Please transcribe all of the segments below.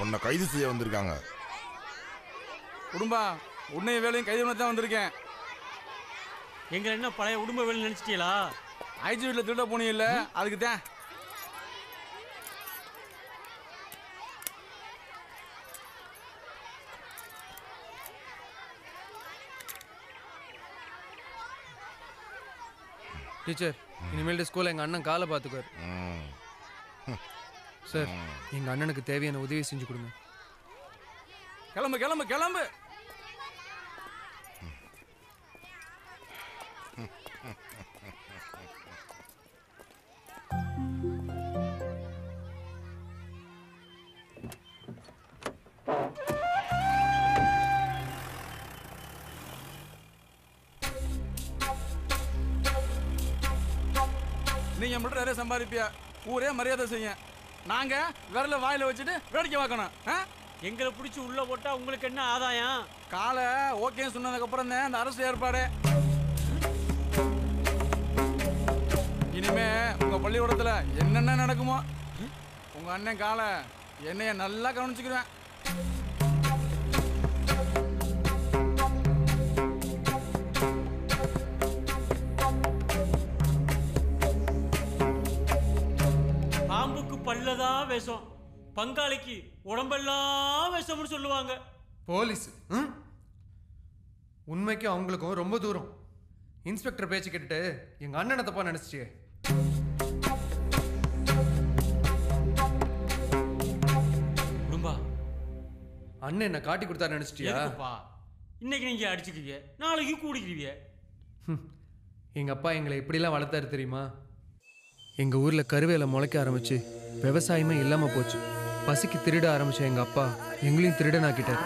உன்னை கைது செய்ய வந்திருக்காங்க குடும்பா உன்னை வேலையும் கைது பண்ண தான் வந்திருக்கேன் எங்களை என்ன பழைய உடும்ப வேலை நினைச்சிட்டீங்களா ஐஜி வீட்டில் திருட போனீங்கல்ல அதுக்கு தான் டீச்சர் இனிமேல் ஸ்கூலில் எங்கள் அண்ணன் காலை பார்த்துக்குவார் ம். சார் எங்கள் அண்ணனுக்கு தேவையான உதவி செஞ்சு கொடுங்க கிளம்பு கிளம்பு கிளம்பு நீங்க மட்டும் நிறைய சம்பாதிப்பியா ஊரே மரியாதை செய்யும் நாங்க விரல வாயில வச்சுட்டு வேடிக்கை பார்க்கணும் ஆ? எங்களை பிடிச்சி உள்ள போட்டா உங்களுக்கு என்ன ஆதாயம் காலை ஓகே சொன்னதுக்கு அப்புறம் தான் இந்த அரசு ஏற்பாடு இனிமே உங்க பள்ளிக்கூடத்துல என்னென்ன நடக்குமோ உங்க அண்ணன் காலை என்னைய நல்லா கவனிச்சுக்கிறேன் பாம்புக்கு பல்லதான் விஷம் பங்காளிக்கு உடம்பெல்லாம் விஷம்னு சொல்லுவாங்க போலீஸ் ம்? உண்மைக்கும் அவங்களுக்கும் ரொம்ப தூரம் இன்ஸ்பெக்டர் பேச்சு கேட்டுட்டு எங்கள் அண்ணனை தப்பா நினச்சிச்சியே குடும்பா அண்ணன் என்ன காட்டி கொடுத்தாரு நினச்சிட்டியா எதுக்குப்பா இன்னைக்கு நீங்க அடிச்சுக்குவீங்க நாளைக்கு கூடிக்கிறீங்க எங்கள் அப்பா எங்களை எப்படிலாம் வளர்த்தாரு தெரியுமா எங்கள் ஊரில் கருவேலை முளைக்க ஆரம்பிச்சு விவசாயமே இல்லாமல் போச்சு பசிக்கு திருட ஆரம்பிச்ச எங்கள் அப்பா எங்களையும் திருடனாக்கிட்டார்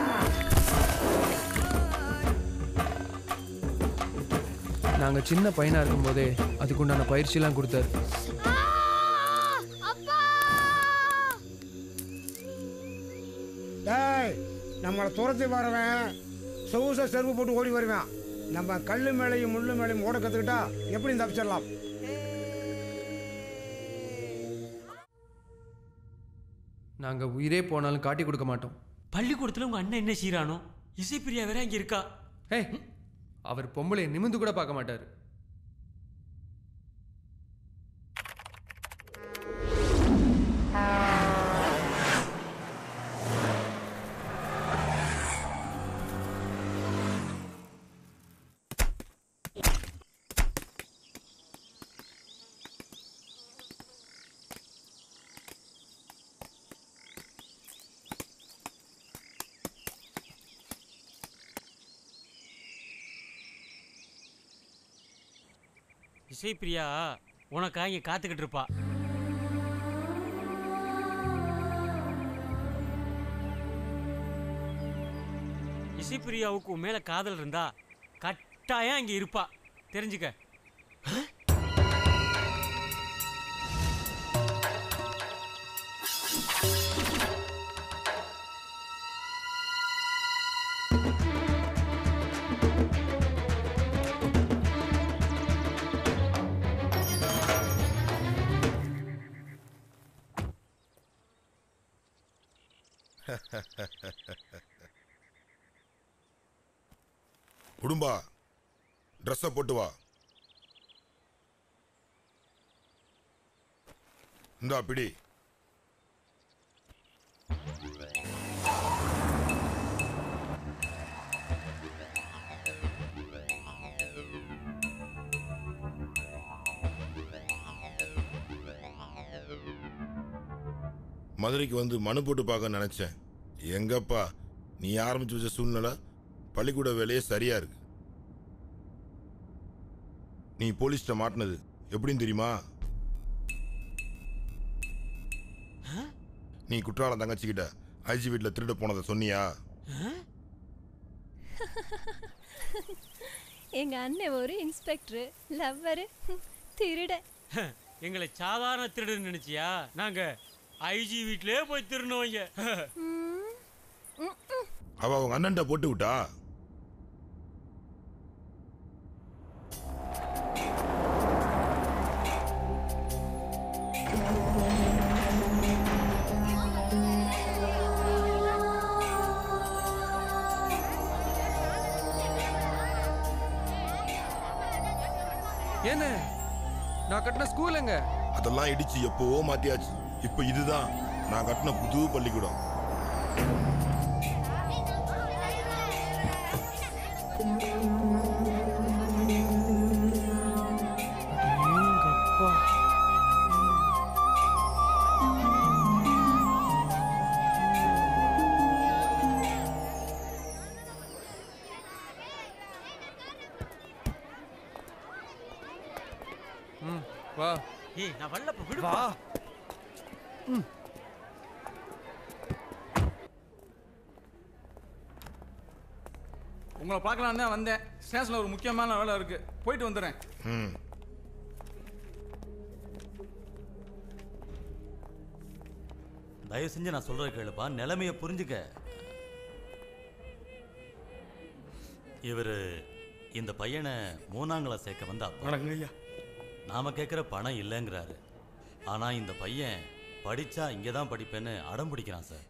நாங்கள் சின்ன பையனாக இருக்கும்போதே அதுக்குண்டான பயிற்சியெல்லாம் கொடுத்தாரு டேய் நம்மளை துரத்தி வரவன் சொகுச செருப்பு போட்டு ஓடி வருவேன் நம்ம கல்லு மேலையும் முள்ளு மேலையும் ஓட கற்றுக்கிட்டா எப்படி தப்பிச்சிடலாம் நாங்கள் உயிரே போனாலும் காட்டி கொடுக்க மாட்டோம் பள்ளிக்கூடத்துல உங்க அண்ணன் என்ன செய்யறானோ இசைப்பிரியா வேற இங்க இருக்கா ஏய் அவர் பொம்பளையை நிமிந்து கூட பார்க்க மாட்டார் இசைப்பிரியா உனக்கா இங்க காத்துக்கிட்டு இருப்பா இசைப்பிரியாவுக்கு உன் மேல காதல் இருந்தா கட்டாயம் இங்க இருப்பா தெரிஞ்சுக்க குடும்பா ட்ரெஸ்ஸை போட்டு வா இந்தா பிடி மதுரைக்கு வந்து மனு போட்டு பார்க்க நினைச்சேன் எங்கப்பா நீ ஆரம்பிச்சு வச்ச சூழ்நிலை பள்ளிக்கூட வேலையே சரியா இருக்கு நீ போலீஸ்ட்ட மாட்டினது எப்படின்னு தெரியுமா நீ குற்றாலம் தங்கச்சிக்கிட்ட ஐஜி வீட்டில் திருட போனதை சொன்னியா எங்க அண்ணன் ஒரு இன்ஸ்பெக்டர் லவ்வரு திருட எங்களை சாதாரண திருடுன்னு நினைச்சியா நாங்க ஐஜி வீட்லயே போய் திருடுனவங்க அவ அவங்க அண்ணன்ட்ட போட்டு விட்டா ஏண்ணே நான் கட்டின ஸ்கூல் எங்க அதெல்லாம் இடிச்சு எப்பவோ மாத்தியாச்சு இப்போ இதுதான் நான் கட்டின புது பள்ளிக்கூடம் எங்கப்பா ம் வா ஏய் நான் வரலப்ப விடு வா உங்களை பார்க்கலாம் தான் வந்தேன் ஸ்டேஷனில் ஒரு முக்கியமான வேலை இருக்கு போயிட்டு வந்துடுறேன் ம் தயவு செஞ்சு நான் சொல்றத கேளுப்பா நிலைமைய புரிஞ்சுக்க இவரு இந்த பையனை மூணாங்கள சேர்க்க வந்த அப்பா வணக்கங்க ஐயா நாம கேட்குற பணம் இல்லைங்கிறாரு ஆனா இந்த பையன் படிச்சா இங்கே தான் படிப்பேன்னு அடம் பிடிக்கிறான் சார்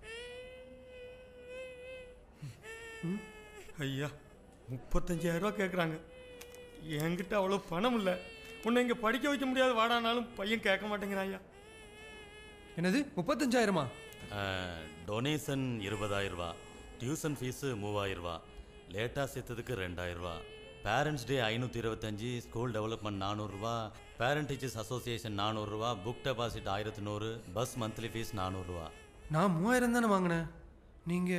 ஐயா முப்பத்தஞ்சாயிரம் ரூபா கேட்குறாங்க என்கிட்ட அவ்வளோ பணம் இல்லை உன்னை இங்கே படிக்க வைக்க முடியாது வாடானாலும் பையன் கேட்க மாட்டேங்கிறான் ஐயா என்னது முப்பத்தஞ்சாயிரமா டொனேஷன் இருபதாயிரம் ரூபா டியூஷன் ஃபீஸு மூவாயிரம் ரூபா லேட்டாக சேர்த்ததுக்கு ரெண்டாயிரம் ரூபா பேரண்ட்ஸ் டே ஐநூற்றி இருபத்தஞ்சி ஸ்கூல் டெவலப்மெண்ட் நானூறுரூவா பேரண்ட் டீச்சர்ஸ் அசோசியேஷன் நானூறுரூவா புக் டெபாசிட் ஆயிரத்தி நூறு பஸ் மந்த்லி ஃபீஸ் நானூறுரூவா நான் மூவாயிரம் தானே வாங்கினேன் நீங்க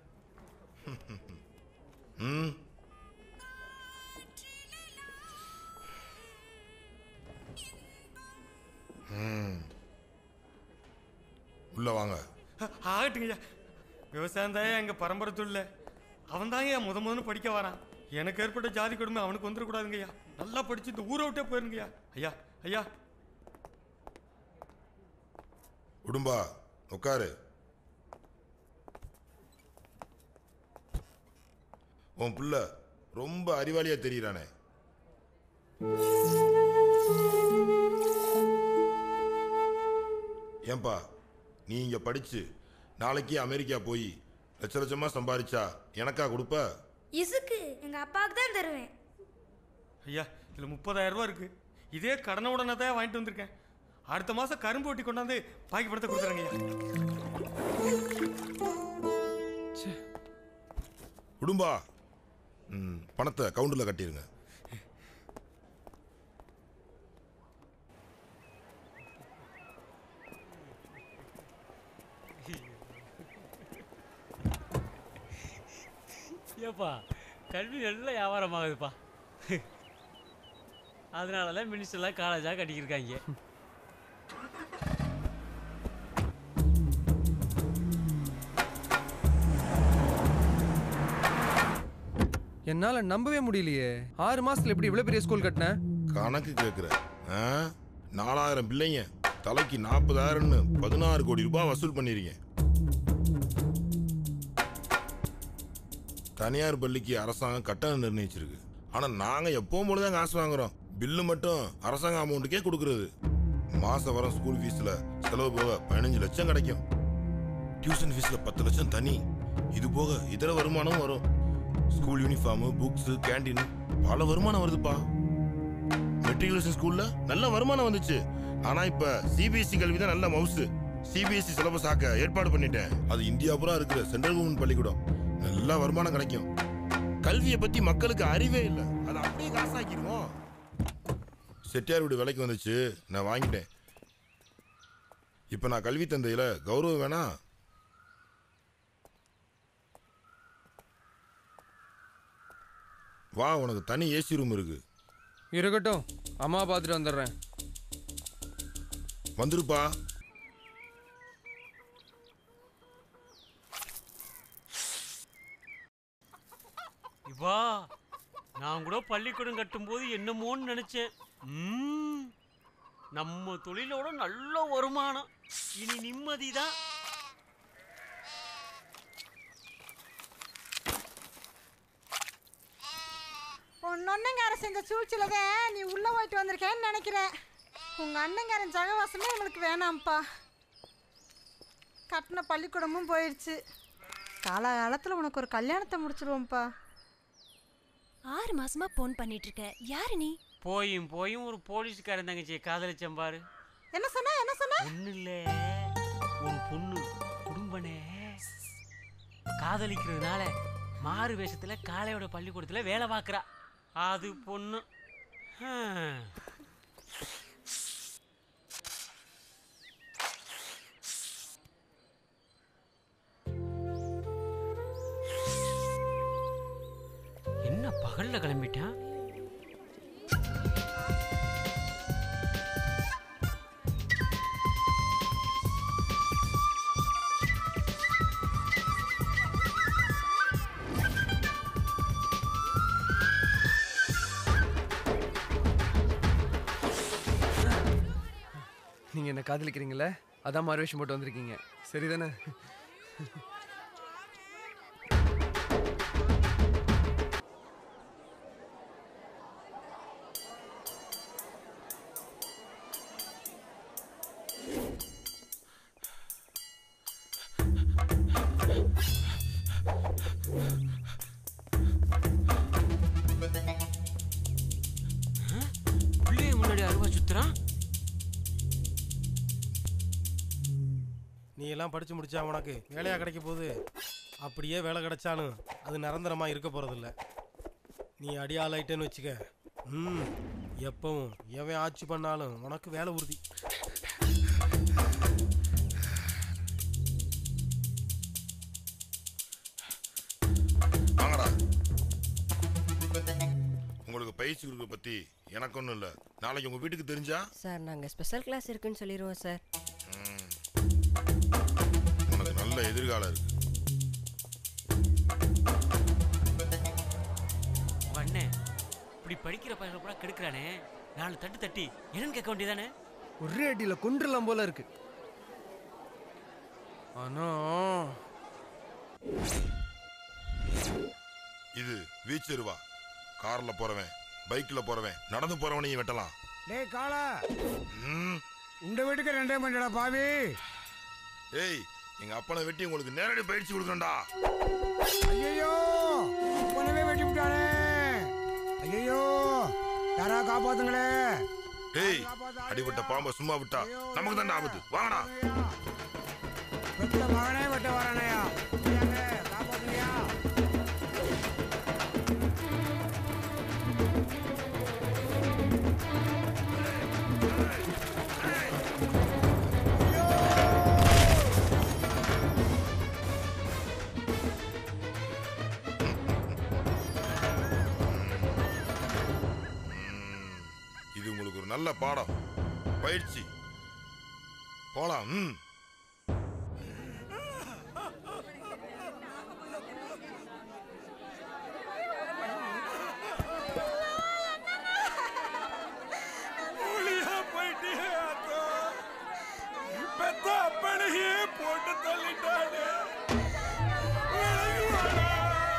ம் ம் உள்ள வாங்க ஆகட்டுங்க ஐயா விவசாயம் தான் எங்கள் பரம்பரை தொழில் அவன் தான் ஏன் முத முதன்னு படிக்க வரான் எனக்கு ஏற்பட்ட ஜாதி கொடுமை அவனுக்கு வந்துடக்கூடாதுங்க ஐயா நல்லா படிச்சு இந்த ஊரை விட்டே போயிருங்க ஐயா ஐயா ஐயா உடும்பா உட்காரு உன் புள்ள ரொம்ப அறிவாளியா தெரியறானே ஏன்பா நீ இங்க படிச்சு நாளைக்கு அமெரிக்கா போய் லட்ச லட்சமா சம்பாதிச்சா எனக்கா கொடுப்ப இசுக்கு எங்க அப்பாவுக்கு தான் தருவேன் ஐயா இதில் முப்பதாயிரம் ரூபா இருக்கு இதே கடனை உடனே தான் வாங்கிட்டு வந்திருக்கேன் அடுத்த மாதம் கரும்பு ஒட்டி கொண்டாந்து பாக்கி படத்தை கொடுத்துறேங்க ஐயா உடும்பா ம், பணத்தை கவுண்டர்ல கட்டிருங்க ஏப்பா கல்வி நல்ல வியாபாரம் ஆகுதுப்பா அதனால தான் மினிஸ்டர்லாம் காலேஜாக கட்டிக்கிருக்காங்க என்னால நம்பவே முடியலையே ஆறு மாசத்துல எப்படி இவ்வளவு பெரிய ஸ்கூல் கட்டினேன் கணக்கு கேட்குற ஆ? நாலாயிரம் பிள்ளைங்க தலைக்கு நாற்பதாயிரம்னு பதினாறு கோடி ரூபாய் வசூல் பண்ணிருக்கீங்க தனியார் பள்ளிக்கு அரசாங்கம் கட்டணம் நிர்ணயிச்சிருக்கு ஆனா நாங்க எப்பவும் போலதான் காசு வாங்குறோம் பில்லு மட்டும் அரசாங்க அமௌண்ட்டுக்கே கொடுக்கறது மாசம் வர ஸ்கூல் ஃபீஸ்ல செலவு போக பதினஞ்சு லட்சம் கிடைக்கும் டியூஷன் ஃபீஸ்ல பத்து லட்சம் தனி இது போக இதர வருமானம் வரும் ஸ்கூல் யூனிஃபார்ம் புக்ஸ் கேண்டீன் பல வருமானம் வருதுப்பா மெட்ரிகுலேஷன் ஸ்கூல்ல நல்ல வருமானம் வந்துச்சு ஆனா இப்ப சிபிஎஸ்சி கல்வி தான் நல்ல மவுசு சிபிஎஸ்சி சிலபஸ் ஆக்க ஏற்பாடு பண்ணிட்டேன் அது இந்தியா பூரா இருக்கிற சென்ட்ரல் கவர்மெண்ட் பள்ளிக்கூடம் நல்ல வருமானம் கிடைக்கும் கல்வியை பத்தி மக்களுக்கு அறிவே இல்லை அதை அப்படியே காசாக்கிடுவோம் செட்டியார் வீடு விலைக்கு வந்துச்சு நான் வாங்கிட்டேன் இப்ப நான் கல்வி தந்தையில கௌரவம் வேணா வா உனக்கு தனி ஏசி ரூம் இருக்கு இருக்கட்டும் அம்மா பார்த்துட்டு வந்துடுறேன் வந்துருப்பா இவா நான் கூட பள்ளிக்கூடம் கட்டும்போது என்னமோன்னு நினைச்சேன் ம், நம்ம தொழிலோட நல்ல வருமானம் இனி நிம்மதி தான் உன் அண்ணங்காரன் செஞ்ச சூழ்ச்சியில தான் நீ உள்ள போயிட்டு வந்திருக்கேன்னு நினைக்கிறேன் உங்க அண்ணங்காரன் ஜகவாசமே நம்மளுக்கு வேணாம்ப்பா கட்டின பள்ளிக்கூடமும் போயிடுச்சு காலகாலத்தில் உனக்கு ஒரு கல்யாணத்தை முடிச்சிருவோம்ப்பா ஆறு மாசமா போன் பண்ணிட்டு இருக்க யாரு நீ போயும் போயும் ஒரு போலீஸ்காரன் தங்கச்சியை காதலிச்சேன் பாரு என்ன சொன்ன என்ன சொன்ன ஒண்ணு இல்ல ஒரு பொண்ணு குடும்பனே காதலிக்கிறதுனால மாறு வேஷத்துல காளையோட பள்ளிக்கூடத்துல வேலை பார்க்கறா அது பொண்ணு ஹம். என்ன பகல்ல கிளம்பிட்டான் நீங்கள் என்ன காதலிக்கிறீங்களே அதான் மாறு வேஷம் போட்டு வந்திருக்கீங்க சரிதானே பிள்ளைய முன்னாடி அருவா சுத்துறான் நீ எல்லாம் படிச்சு முடிச்சா உனக்கு வேலையா கிடைக்க போகுது அப்படியே வேலை கிடைச்சாலும் அது நிரந்தரமா இருக்க போறதில்ல நீ அடியாளாயிட்டேன்னு வச்சுக்க ம் எப்பவும் எவன் ஆட்சி பண்ணாலும் உனக்கு வேலை உறுதி வாங்கடா உங்களுக்கு பயிற்சி கொடுக்க பத்தி எனக்கு ஒன்றும் இல்லை நாளைக்கு உங்க வீட்டுக்கு தெரிஞ்சா சார் நாங்கள் ஸ்பெஷல் கிளாஸ் இருக்குன்னு சொல்லிடுவோம் சார் ம், உனக்கு நல்ல எதிர்காலம் இருக்கு பண்ணே இப்படி படிக்கிற பையனை கூட கெடுக்கிறானே நாலு தட்டு தட்டி என்னன்னு கேட்க வேண்டியதானே ஒரே அடியில் கொண்டுலாம் போல இருக்கு ஆனா இது வீச்சருவா கார்ல போறவன் பைக்ல போறவன் நடந்து போறவனையும் வெட்டலாம் டேய் காளா ம், இந்த வீட்டுக்கு ரெண்டே மணிடா பாவி ஏய் எங்க அப்பனை வெட்டி உங்களுக்கு நேரடி பயிற்சி கொடுக்கணும்டா ஐயோ உடனே வெட்டி விட்டானே ஐயோ யாரா காப்பாத்துங்களே டேய் அடிபட்ட பாம்பை சும்மா விட்டா நமக்கு தான் ஆபத்து வாங்கடா வெட்ட மகனே வெட்ட வரானையா ஐயாங்க, காப்பாத்துங்கய்யா இது உங்களுக்கு ஒரு நல்ல பாடம் பயிற்சி போலாம் ம் மூலியா போயிட்டியே அத்தா பெத்த அப்பனையே போட்டு தள்ளிட்டானே விலகி வாடா.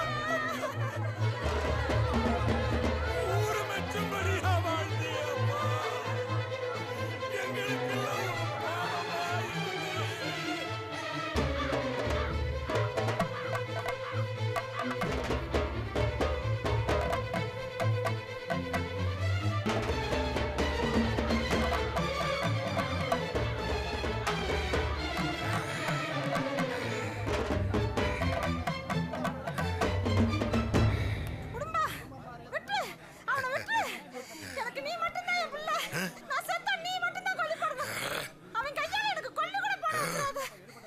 ஊரு மெச்சும்படியா வாழ்ந்தியப்பா. எங்களுக்கெல்லாம் பாவமா இருந்தே. விட்டு அவனை விட்டு எனக்கு நீ மட்டும்தான் என் பிள்ளை நான் செத்தா நீ மட்டும்தான் கொல்லி போடணும் அவன் கையால எனக்கு கொல்லி கூட போட முடியாது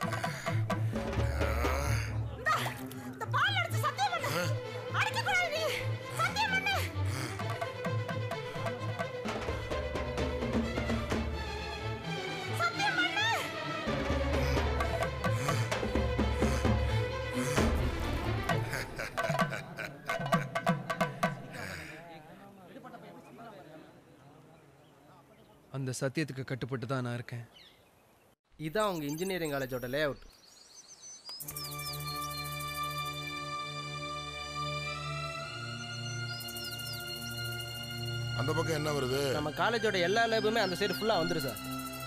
இந்தா, இந்த பால் அடிச்சு சத்தியம் பண்ணு அடிக்க கூடாது நீ சத்தியம் பண்ணு சத்தியம் பண்ணு அந்த சத்தியத்துக்கு கட்டுப்பட்டு தான் நான் இருக்கேன் இதான் உங்க இன்ஜினியரிங் காலேஜோட லே அவுட் அந்த பக்கம் என்ன வருது நம்ம காலேஜோட எல்லா லேபுமே அந்த சைடு ஃபுல்லா வந்துரும் சார்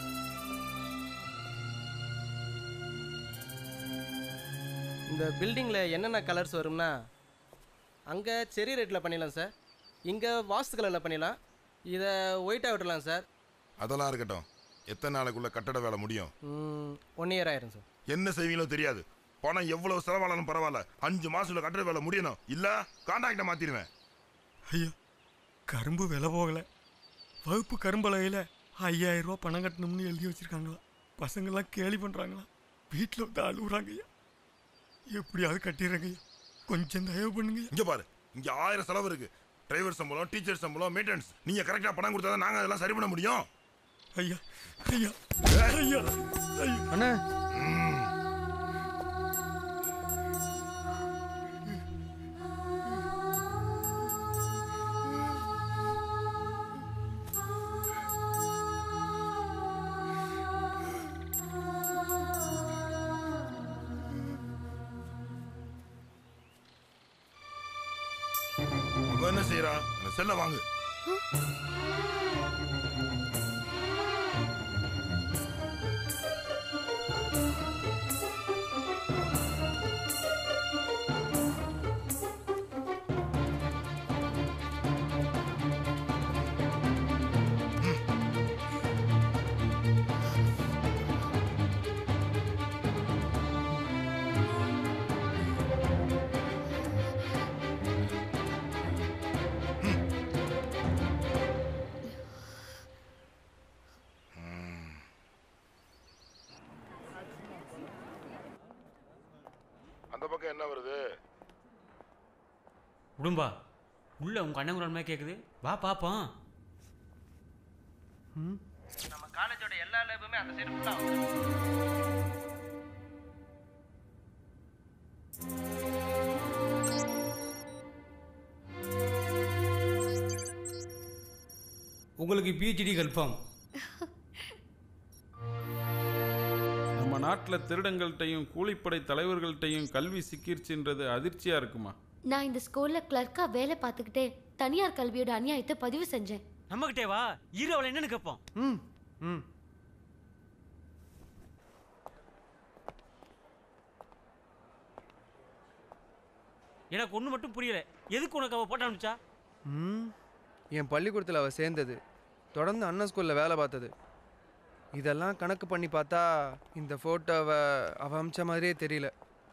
இந்த பில்டிங்கில் என்னென்ன கலர்ஸ் வரும்னா அங்கே செரி ரேட்டில் பண்ணிடலாம் சார் இங்கே வாஸ்து கலரில் பண்ணிடலாம் இதை ஒயிட்டாக விட்டுலாம் சார் அதெல்லாம் இருக்கட்டும் எத்தனை நாளைக்குள்ள கட்டட வேலை முடியும் ஒன் இயர் ஆயிரும் சார் என்ன செய்வீங்களோ தெரியாது பணம் எவ்வளவு செலவானாலும் பரவாயில்ல அஞ்சு மாசத்துல கட்டட வேலை முடியணும் இல்ல கான்ட்ராக்டை மாத்திடுவேன் ஐயா கரும்பு விலை போகல வகுப்பு கரும்பலகையில் ஐயாயிரம் ரூபா பணம் கட்டணும்னு எழுதி வச்சிருக்காங்களா பசங்கள்லாம் கேலி பண்ணுறாங்களா வீட்டில் வந்து அழுகுறாங்க ஐயா எப்படியாவது கட்டிடுறாங்க ஐயா கொஞ்சம் தயவு பண்ணுங்க ஐயா. இங்க பாரு இங்க ஆயிரம் செலவு இருக்கு டிரைவர் சம்பளம் டீச்சர் சம்பளம் மெயின்டெனன்ஸ் நீங்க கரெக்டா பணம் கொடுத்தா தான் நாங்க அதெல்லாம் சரி பண்ண முடியும் ஐயா ஐயா ஐயா ஐயா அண்ணா அவன் என்ன செய்யறா அந்த செல்ல வாங்கு அந்த பக்கம் என்ன வருது விடும்பா உள்ள உங்க அண்ணன் குரல் மாதிரி கேக்குது வா பாப்போம் நம்ம காலேஜோட எல்லா லேபுமே அந்த சைடு ஃபுல்லாக உங்களுக்கு பிஹெச்டி கன்ஃபார்ம் நம்ம நாட்டில் திருடங்கள்கிட்டையும் கூலிப்படை தலைவர்கள்ட்டையும் கல்வி சிக்கிருச்சுன்றது அதிர்ச்சியா இருக்குமா நான் இந்த ஸ்கூல்ல கிளர்க்கா வேலை பார்த்துக்கிட்டே தனியார் கல்வியோட அநியாயத்தை பதிவு செஞ்சேன் நம்மகிட்டே வா இரு அவளை என்னன்னு கேட்போம் ம் ம் எனக்கு ஒண்ணு மட்டும் புரியல எதுக்கு உனக்கு அவ போட்ட அனுப்பிச்சா ம் என் பள்ளிக்கூடத்தில் அவள் சேர்ந்தது தொடர்ந்து அண்ணன் ஸ்கூலில் வேலை பார்த்தது இதெல்லாம் கணக்கு பண்ணி பார்த்தா இந்த ஃபோட்டோவை அவ அமிச்ச மாதிரியே தெரியல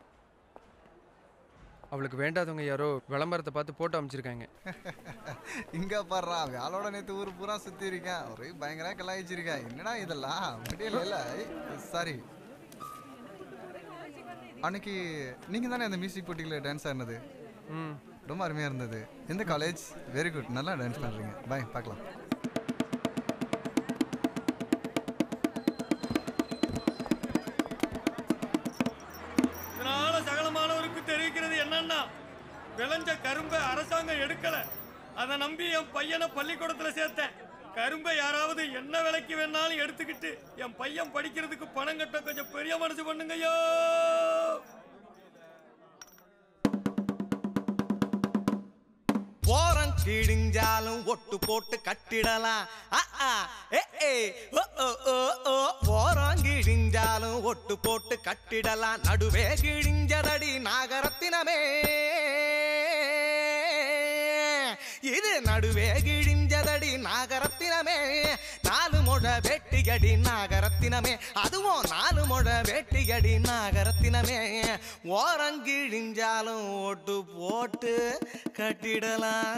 அவளுக்கு வேண்டாதவங்க யாரோ விளம்பரத்தை பார்த்து போட்டோ அமைச்சிருக்காங்க இங்க பாடுறா வேலோட நேத்து ஊர் பூரா சுத்தி இருக்கேன் ஒரே பயங்கர கலாய்ச்சிருக்கேன் என்னடா இதெல்லாம் முடியல இல்ல சாரி அன்னைக்கு நீங்க தானே அந்த மியூசிக் போட்டியில் டான்ஸ் ஆடினது ம் ரொம்ப அருமையா இருந்தது எந்த காலேஜ் வெரி குட் நல்லா டான்ஸ் பண்றீங்க பாய் பார்க்கலாம் இதனால சகலமானவருக்கு தெரிவிக்கிறது என்னன்னா விளைஞ்ச கரும்பை அரசாங்கம் எடுக்கல அதை நம்பி என் பையனை பள்ளிக்கூடத்துல சேர்த்தேன் கரும்பை யாராவது என்ன விலைக்கு வேணாலும் எடுத்துக்கிட்டு என் பையன் படிக்கிறதுக்கு பணம் கட்ட கொஞ்சம் பெரிய மனசு பண்ணுங்கய்யோ போரம் கிழிஞ்சாலும் ஒட்டு போட்டு கட்டிடலாம் அ, ஆ, ஏ, ஏ, ஓ, ஓ, ஓ, ஓ. போரம் கிழிஞ்சாலும் ஒட்டு போட்டு கட்டிடலாம் நடுவே கிழிஞ்சதடி நாகரத்தினமே இது நடுவே கிழிஞ்சதடி நாகரத்தினமே நாலு முழ வெட்டியடி நாகரத்தினமே அதுவும் நாலு முழ வெட்டியடி நாகரத்தினமே ஓரங்கிழிஞ்சாலும் ஓட்டு போட்டு கட்டிடலாம்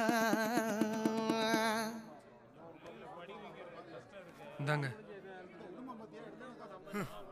இந்தாங்க ஹம்.